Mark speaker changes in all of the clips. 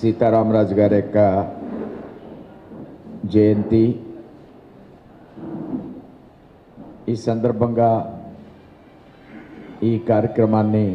Speaker 1: సీతారామరాజు గారి యొక్క జయంతి ఈ సందర్భంగా ఈ కార్యక్రమాన్ని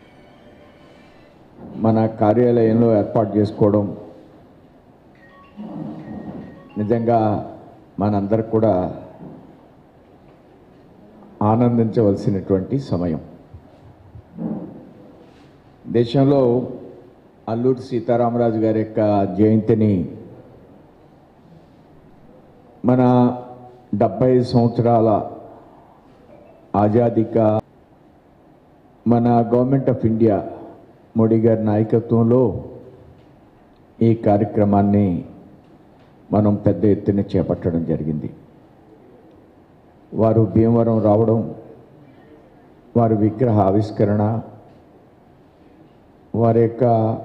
Speaker 1: మన కార్యాలయంలో ఏర్పాటు చేసుకోవడం నిజంగా మనందరికి కూడా ఆనందించవలసినటువంటి సమయం దేశంలో అల్లూరి సీతారామరాజు గారి యొక్క జయంతిని మన డెబ్బై సంవత్సరాల ఆజాదీకా మన గవర్నమెంట్ ఆఫ్ ఇండియా మోడీ గారి నాయకత్వంలో ఈ కార్యక్రమాన్ని మనం పెద్ద ఎత్తున చేపట్టడం జరిగింది వారు భీమవరం రావడం వారి విగ్రహ ఆవిష్కరణ వారి యొక్క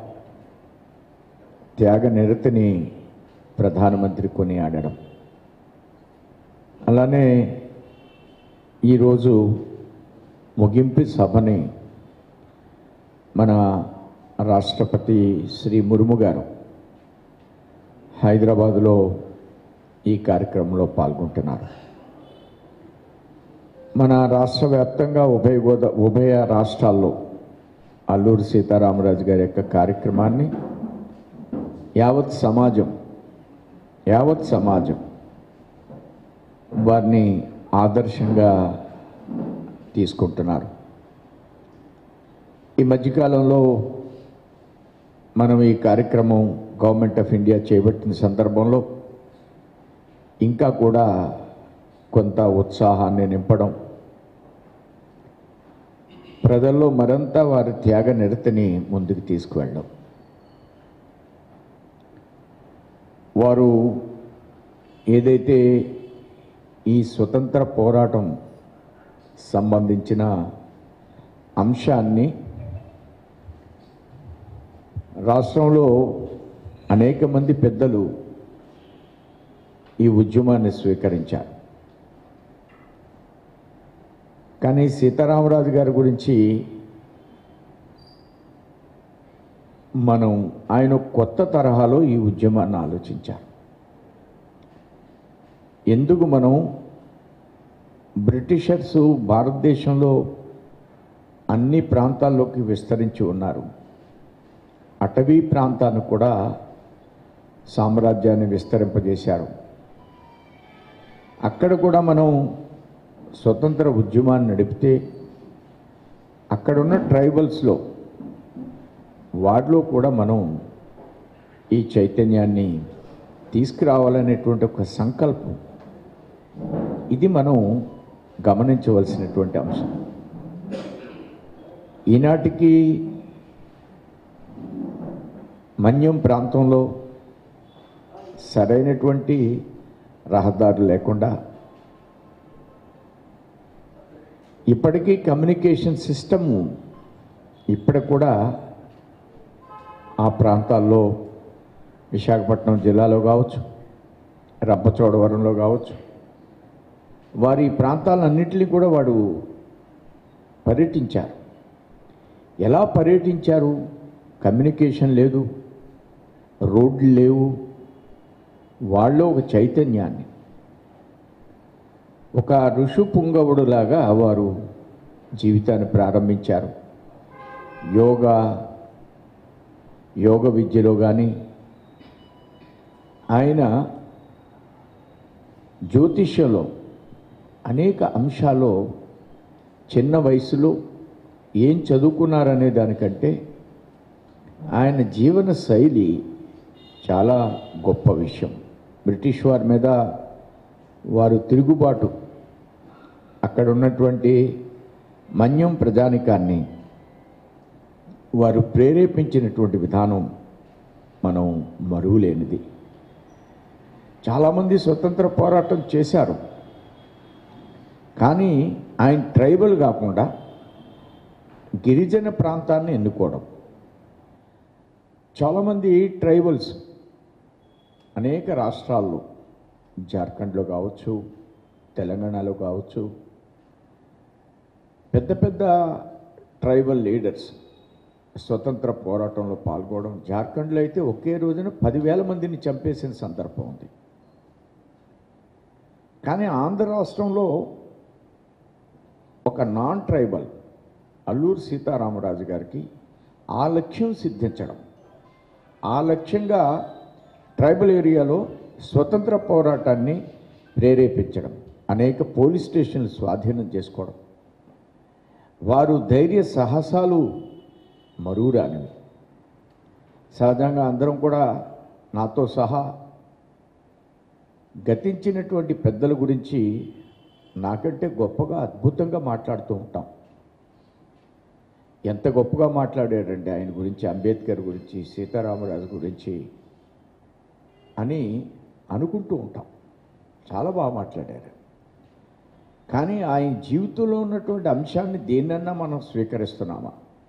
Speaker 1: త్యాగ నిరతిని ప్రధానమంత్రి కొనియాడడం అలానే ఈరోజు ముగింపు సభని మన రాష్ట్రపతి శ్రీ ముర్ము గారు హైదరాబాదులో ఈ కార్యక్రమంలో పాల్గొంటున్నారు మన రాష్ట్ర వ్యాప్తంగా ఉభయ గోదా ఉభయ రాష్ట్రాల్లో అల్లూరి సీతారామరాజు గారి యొక్క కార్యక్రమాన్ని యావత్ సమాజం యావత్ సమాజం వారిని ఆదర్శంగా తీసుకుంటున్నారు ఈ మధ్యకాలంలో మనం ఈ కార్యక్రమం గవర్నమెంట్ ఆఫ్ ఇండియా చేపట్టిన సందర్భంలో ఇంకా కూడా కొంత ఉత్సాహాన్ని నింపడం ప్రజల్లో మరింత వారి త్యాగ నిరతిని ముందుకు తీసుకువెళ్ళడం వారు ఏదైతే ఈ స్వతంత్ర పోరాటం సంబంధించిన అంశాన్ని రాష్ట్రంలో అనేక మంది పెద్దలు ఈ ఉద్యమాన్ని స్వీకరించారు కానీ సీతారామరాజు గారి గురించి మనం ఆయన కొత్త తరహాలో ఈ ఉద్యమాన్ని ఆలోచించారు ఎందుకు మనం బ్రిటిషర్స్ భారతదేశంలో అన్ని ప్రాంతాల్లోకి విస్తరించి ఉన్నారు అటవీ ప్రాంతాన్ని కూడా సామ్రాజ్యాన్ని విస్తరింపజేశారు అక్కడ కూడా మనం స్వతంత్ర ఉద్యమాన్ని నడిపితే అక్కడున్న ట్రైబల్స్లో వాటిలో కూడా మనం ఈ చైతన్యాన్ని తీసుకురావాలనేటువంటి ఒక సంకల్పం ఇది మనం గమనించవలసినటువంటి అంశం ఈనాటికి మన్యం ప్రాంతంలో సరైనటువంటి రహదారులు లేకుండా ఇప్పటికీ కమ్యూనికేషన్ సిస్టమ్ ఇప్పటికి కూడా ఆ ప్రాంతాల్లో విశాఖపట్నం జిల్లాలో కావచ్చు రంపచోడవరంలో కావచ్చు వారి ప్రాంతాలన్నింటినీ కూడా వాడు పర్యటించారు ఎలా పర్యటించారు కమ్యూనికేషన్ లేదు రోడ్లు లేవు వాళ్ళు ఒక చైతన్యాన్ని ఒక ఋషు పుంగవుడులాగా వారు జీవితాన్ని ప్రారంభించారు యోగా యోగ విద్యలో కానీ ఆయన జ్యోతిష్యంలో అనేక అంశాల్లో చిన్న వయసులో ఏం చదువుకున్నారనే దానికంటే ఆయన జీవన శైలి చాలా గొప్ప విషయం బ్రిటిష్ వారి మీద వారు తిరుగుబాటు అక్కడ ఉన్నటువంటి మన్యం ప్రజానికాన్ని వారు ప్రేరేపించినటువంటి విధానం మనం మరువులేనిది చాలామంది స్వతంత్ర పోరాటం చేశారు కానీ ఆయన ట్రైబల్ కాకుండా గిరిజన ప్రాంతాన్ని ఎన్నుకోవడం చాలామంది ట్రైబల్స్ అనేక రాష్ట్రాల్లో జార్ఖండ్లో కావచ్చు తెలంగాణలో కావచ్చు పెద్ద పెద్ద ట్రైబల్ లీడర్స్ స్వతంత్ర పోరాటంలో పాల్గొనడం జార్ఖండ్లో అయితే ఒకే రోజున పదివేల మందిని చంపేసిన సందర్భం ఉంది కానీ ఆంధ్ర రాష్ట్రంలో ఒక నాన్ ట్రైబల్ అల్లూరు సీతారామరాజు గారికి ఆ లక్ష్యం సిద్ధించడం ఆ లక్ష్యంగా ట్రైబల్ ఏరియాలో స్వతంత్ర పోరాటాన్ని ప్రేరేపించడం అనేక పోలీస్ స్టేషన్లు స్వాధీనం చేసుకోవడం వారు ధైర్య సాహసాలు మరువురానివి సహజంగా అందరం కూడా నాతో సహా గతించినటువంటి పెద్దల గురించి నాకంటే గొప్పగా అద్భుతంగా మాట్లాడుతూ ఉంటాం ఎంత గొప్పగా మాట్లాడారండి ఆయన గురించి అంబేద్కర్ గురించి సీతారామరాజు గురించి అని అనుకుంటూ ఉంటాం చాలా బాగా మాట్లాడారు కానీ ఆయన జీవితంలో ఉన్నటువంటి అంశాన్ని దేన్నన్నా మనం స్వీకరిస్తున్నామా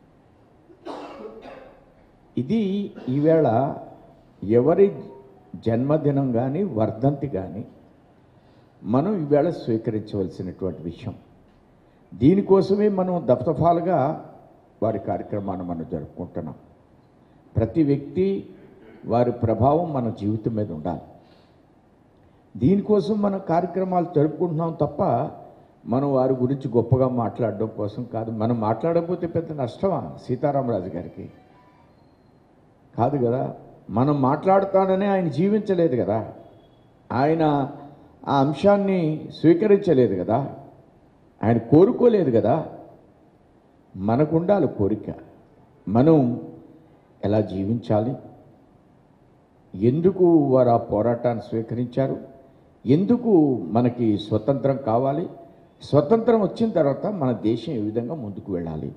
Speaker 1: ఇది ఈవేళ ఎవరి జన్మదినం కానీ వర్ధంతి కానీ మనం ఈవేళ స్వీకరించవలసినటువంటి విషయం దీనికోసమే మనం దఫదఫాలుగా వారి కార్యక్రమాన్ని మనం జరుపుకుంటున్నాం ప్రతి వ్యక్తి వారి ప్రభావం మన జీవితం మీద ఉండాలి దీనికోసం మనం కార్యక్రమాలు జరుపుకుంటున్నాం తప్ప మనం వారి గురించి గొప్పగా మాట్లాడడం కోసం కాదు మనం మాట్లాడకపోతే పెద్ద నష్టమా సీతారామరాజు గారికి కాదు కదా మనం మాట్లాడుతాననే ఆయన జీవించలేదు కదా ఆయన ఆ అంశాన్ని స్వీకరించలేదు కదా ఆయన కోరుకోలేదు కదా మనకు ఉండాలి కోరిక మనం ఎలా జీవించాలి ఎందుకు వారు ఆ పోరాటాన్ని స్వీకరించారు ఎందుకు మనకి స్వతంత్రం కావాలి స్వతంత్రం వచ్చిన తర్వాత మన దేశం ఏ విధంగా ముందుకు వెళ్ళాలి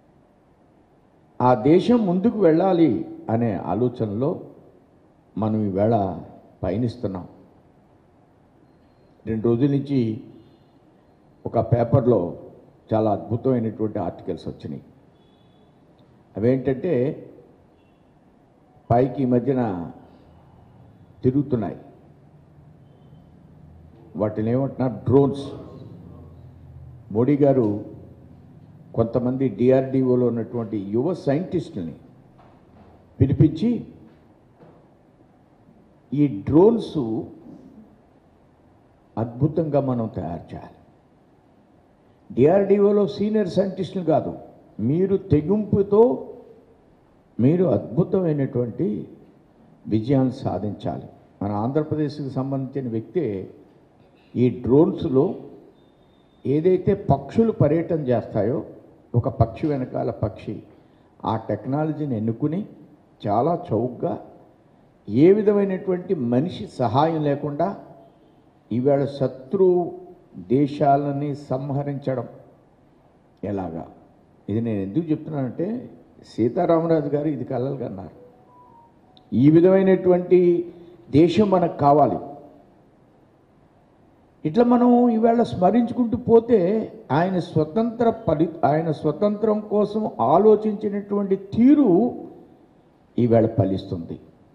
Speaker 1: ఆ దేశం ముందుకు వెళ్ళాలి అనే ఆలోచనలో మనం ఈవేళ పయనిస్తున్నాం రెండు రోజుల నుంచి ఒక పేపర్లో చాలా అద్భుతమైనటువంటి ఆర్టికల్స్ వచ్చినాయి అవేంటంటే పైకి ఈ మధ్యన తిరుగుతున్నాయి వాటిని ఏమంటున్నారు డ్రోన్స్ మోడీ గారు కొంతమంది డిఆర్డిఓలో ఉన్నటువంటి యువ సైంటిస్టుల్ని పిలిపించి ఈ డ్రోన్స్ అద్భుతంగా మనం తయారు చేయాలి డిఆర్డిఓలో సీనియర్ సైంటిస్టులు కాదు మీరు తెగింపుతో మీరు అద్భుతమైనటువంటి విజయాన్ని సాధించాలి మన ఆంధ్రప్రదేశ్కి సంబంధించిన వ్యక్తే ఈ డ్రోన్స్లో ఏదైతే పక్షులు పర్యటన చేస్తాయో ఒక పక్షి వెనకాల పక్షి ఆ టెక్నాలజీని ఎన్నుకుని చాలా చౌకగా ఏ విధమైనటువంటి మనిషి సహాయం లేకుండా ఈవేళ శత్రు దేశాలని సంహరించడం ఎలాగా ఇది నేను ఎందుకు చెప్తున్నానంటే సీతారామరాజు గారు ఇది కలలుగా అన్నారు ఈ విధమైనటువంటి దేశం మనకు కావాలి ఇట్లా మనం ఈవేళ స్మరించుకుంటూ పోతే ఆయన స్వతంత్ర పరి ఆయన స్వతంత్రం కోసం ఆలోచించినటువంటి తీరు ఈవేళ ఫలిస్తుంది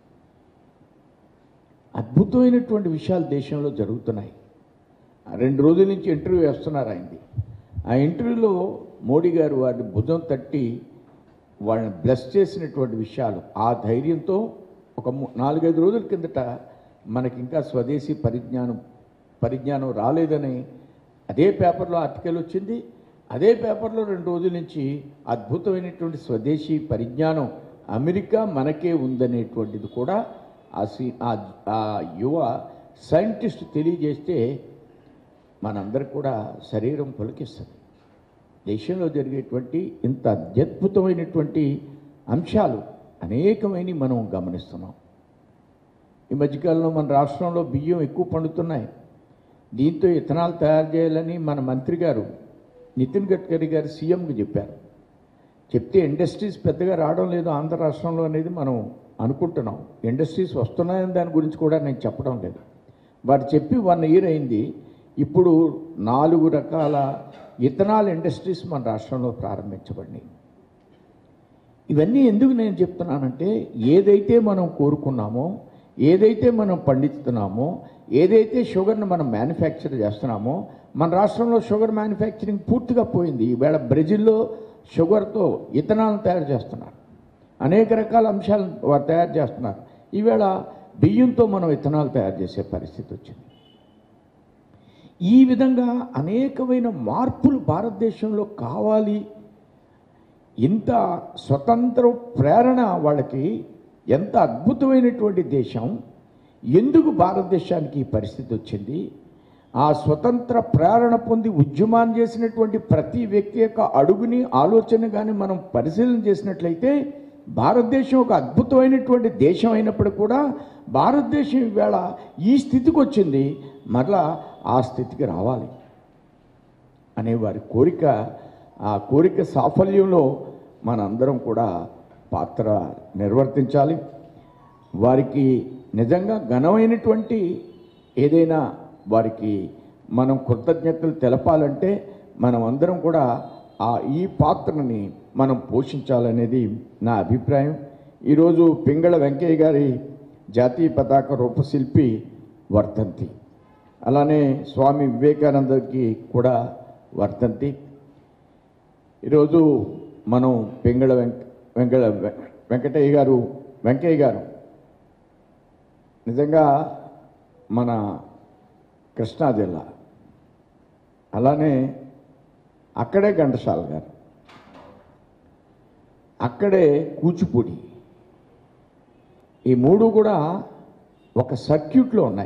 Speaker 1: అద్భుతమైనటువంటి విషయాలు దేశంలో జరుగుతున్నాయి ఆ రెండు రోజుల నుంచి ఇంటర్వ్యూ వేస్తున్నారు ఆయనది ఆ ఇంటర్వ్యూలో మోడీ గారు వారిని భుజం తట్టి వాళ్ళని బ్లెస్ చేసినటువంటి విషయాలు ఆ ధైర్యంతో ఒక ము- నాలుగైదు రోజుల కిందట మనకి ఇంకా స్వదేశీ పరిజ్ఞానం పరిజ్ఞానం రాలేదని అదే పేపర్లో ఆర్టికల్ వచ్చింది అదే పేపర్లో రెండు రోజుల నుంచి అద్భుతమైనటువంటి స్వదేశీ పరిజ్ఞానం అమెరికా మనకే ఉందనేటువంటిది కూడా ఆ సి ఆ- ఆ యువ సైంటిస్ట్ తెలియజేస్తే మనందరికి కూడా శరీరం పులకిస్తుంది దేశంలో జరిగేటువంటి ఇంత అత్యద్భుతమైనటువంటి అంశాలు అనేకమైనవి మనం గమనిస్తున్నాం ఈ మధ్యకాలంలో మన రాష్ట్రంలో బియ్యం ఎక్కువ పండుతున్నాయి దీంతో ఇథనాల్ తయారు చేయాలని మన మంత్రి గారు నితిన్ గడ్కరీ గారు సీఎంకి చెప్పారు చెప్తే ఇండస్ట్రీస్ పెద్దగా రావడం లేదు ఆంధ్ర రాష్ట్రంలో అనేది మనం అనుకుంటున్నాం ఇండస్ట్రీస్ వస్తున్నాయని దాని గురించి కూడా నేను చెప్పడం లేదు వారు చెప్పి వన్ ఇయర్ అయింది ఇప్పుడు నాలుగు రకాల ఇథనాల్ ఇండస్ట్రీస్ మన రాష్ట్రంలో ప్రారంభించబడినాయి ఇవన్నీ ఎందుకు నేను చెప్తున్నానంటే ఏదైతే మనం కోరుకున్నామో ఏదైతే మనం పండిస్తున్నామో ఏదైతే షుగర్ని మనం మ్యానుఫ్యాక్చర్ చేస్తున్నామో మన రాష్ట్రంలో షుగర్ మ్యానుఫ్యాక్చరింగ్ పూర్తిగా పోయింది ఈవేళ బ్రెజిల్లో షుగర్తో ఇథనాల్ తయారు చేస్తున్నారు అనేక రకాల అంశాలు వారు తయారు చేస్తున్నారు ఈవేళ బియ్యంతో మనం విత్తనాలు తయారు చేసే పరిస్థితి వచ్చింది ఈ విధంగా అనేకమైన మార్పులు భారతదేశంలో కావాలి ఇంత స్వతంత్ర ప్రేరణ వాళ్ళకి ఎంత అద్భుతమైనటువంటి దేశం ఎందుకు భారతదేశానికి ఈ పరిస్థితి వచ్చింది ఆ స్వతంత్ర ప్రేరణ పొంది ఉద్యమాన్ని చేసినటువంటి ప్రతి వ్యక్తి యొక్క అడుగుని ఆలోచన కానీ మనం పరిశీలన చేసినట్లయితే భారతదేశం ఒక అద్భుతమైనటువంటి దేశం అయినప్పుడు కూడా భారతదేశం ఈవేళ ఈ స్థితికి వచ్చింది మరలా ఆ స్థితికి రావాలి అనే వారి కోరిక ఆ కోరిక సాఫల్యంలో మనందరం కూడా పాత్ర నిర్వర్తించాలి వారికి నిజంగా ఘనమైనటువంటి ఏదైనా వారికి మనం కృతజ్ఞతలు తెలపాలంటే మనం అందరం కూడా ఆ ఈ పాత్రని మనం పోషించాలనేది నా అభిప్రాయం ఈరోజు పింగళ వెంకయ్య గారి జాతీయ పతాక రూపశిల్పి వర్ధంతి అలానే స్వామి వివేకానందకి కూడా వర్ధంతి ఈరోజు మనం పింగళ వెంక వెంకట వెంకటయ్య గారు వెంకయ్య గారు నిజంగా మన కృష్ణా జిల్లా అలానే అక్కడే ఘంటసాల గారు అక్కడే కూచిపూడి ఈ మూడు కూడా ఒక సర్క్యూట్లో ఉన్నాయి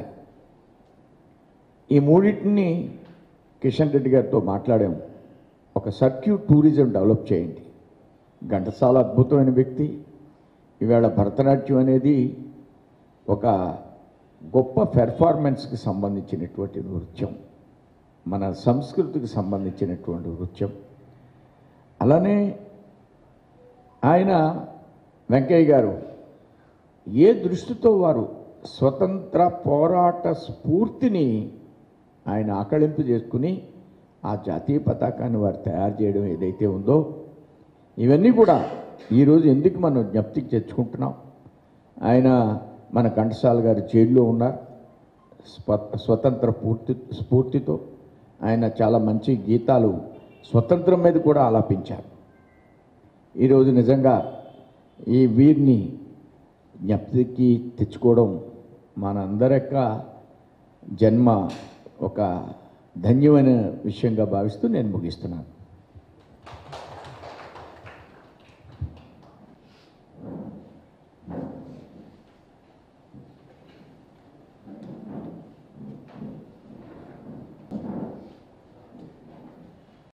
Speaker 1: ఈ మూడింటిని కిషన్ రెడ్డి గారితో మాట్లాడాము ఒక సర్క్యూట్ టూరిజం డెవలప్ చేయండి ఘంటసాల అద్భుతమైన వ్యక్తి ఈవేళ భరతనాట్యం అనేది ఒక గొప్ప పెర్ఫార్మెన్స్కి సంబంధించినటువంటి నృత్యం మన సంస్కృతికి సంబంధించినటువంటి నృత్యం అలానే ఆయన వెంకయ్య గారు ఏ దృష్టితో వారు స్వతంత్ర పోరాట స్ఫూర్తిని ఆయన ఆకళింపు చేసుకుని ఆ జాతీయ పతాకాన్ని వారు తయారు చేయడం ఏదైతే ఉందో ఇవన్నీ కూడా ఈరోజు ఎందుకు మనం జ్ఞప్తికి తెచ్చుకుంటున్నాం ఆయన మన ఘంటసాల గారు జైల్లో ఉన్నారు స్వ స్వతంత్ర పూర్తి స్ఫూర్తితో ఆయన చాలా మంచి గీతాలు స్వతంత్రం మీద కూడా ఆలాపించారు ఈరోజు నిజంగా ఈ వీరిని జ్ఞప్తికి తెచ్చుకోవడం మనందరి యొక్క జన్మ ఒక ధన్యమైన విషయంగా భావిస్తూ నేను ముగిస్తున్నాను